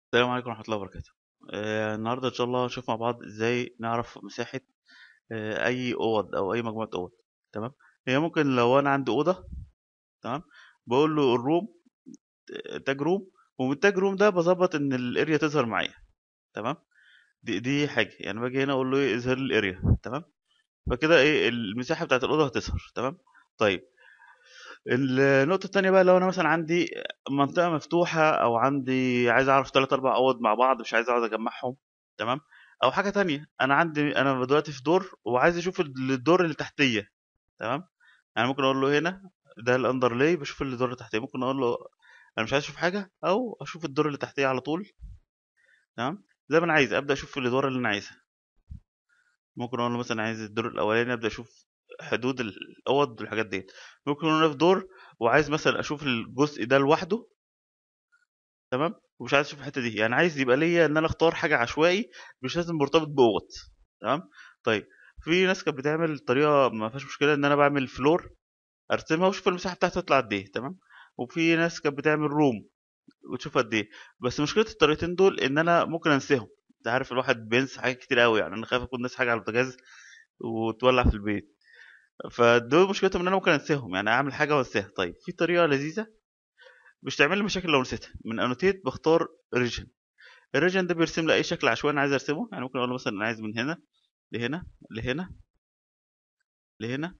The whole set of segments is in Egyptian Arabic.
السلام عليكم ورحمة الله وبركاته آه، النهاردة إن شاء الله هنشوف مع بعض إزاي نعرف مساحة آه، أي أوض أو أي مجموعة أوض تمام هي ممكن لو أنا عندي أوضة تمام بقول له الروم تاج روم ومن التاج روم ده بظبط إن الأريا تظهر معايا تمام دي دي حاجة يعني باجي هنا أقول له إيه اظهر لي الأريا تمام فكده إيه المساحة بتاعت الأوضة هتظهر تمام طيب النقطة التانية بقى لو أنا مثلا عندي منطقة مفتوحة أو عندي عايز أعرف تلات أربع أوض مع بعض مش عايز أقعد أجمعهم تمام أو حاجة تانية أنا عندي أنا دلوقتي في دور وعايز أشوف الدور اللي تحتية تمام يعني ممكن أقول له هنا ده الأندرلاي بشوف الدور اللي تحتيه ممكن أقول له أنا مش عايز أشوف حاجة أو أشوف الدور اللي تحتيه على طول تمام زي ما أنا عايز أبدأ أشوف الأدوار اللي أنا عايزها ممكن أقول له مثلا عايز الدور الأولاني أبدأ أشوف حدود الاوض والحاجات ديت ممكن انا في دور وعايز مثلا اشوف الجزء ده لوحده تمام ومش عايز اشوف الحته دي يعني عايز يبقى ليا ان انا اختار حاجه عشوائي مش لازم مرتبط باوض تمام طيب في ناس كانت بتعمل طريقه ما فيهاش مشكله ان انا بعمل فلور ارسمها واشوف المساحه بتاعتها تطلع قد ايه تمام وفي ناس كانت بتعمل روم وتشوف قد ايه بس مشكله الطريقتين دول ان انا ممكن انساهم انت عارف الواحد بينسى حاجات كتير قوي يعني انا خايف اكون ناسي حاجه على البوتاجاز وتولع في البيت فدول مشكلتهم ان انا ممكن انساهم يعني اعمل حاجه وانساها طيب في طريقه لذيذه مش تعمل لي مشاكل لو نسيتها من انوتيت بختار ريجن الريجن ده بيرسم لي اي شكل عشوائي انا عايز ارسمه يعني ممكن اقول له مثلا انا عايز من هنا لهنا لهنا لهنا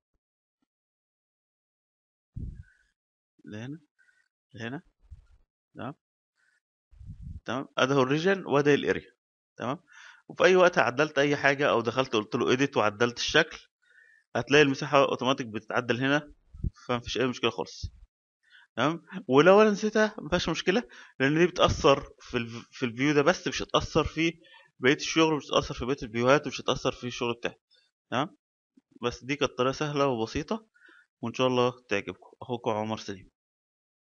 لهنا لهنا تمام تمام ادي هو الريجن وادي الاريا تمام وفي اي وقت عدلت اي حاجه او دخلت قلت له اديت وعدلت الشكل هتلاقي المساحه اوتوماتيك بتتعدل هنا فمفيش اي مشكله خالص تمام ولو انا نسيتها مفيهاش مشكله لان دي بتاثر في ال في الفيو ده بس مش هتاثر في بقيه الشغل مش هتاثر في بقيه الفيوهات ومش هتاثر في الشغل بتاعي تمام بس دي كانت طريقه سهله وبسيطه وان شاء الله تعجبكم اخوكم عمر سليم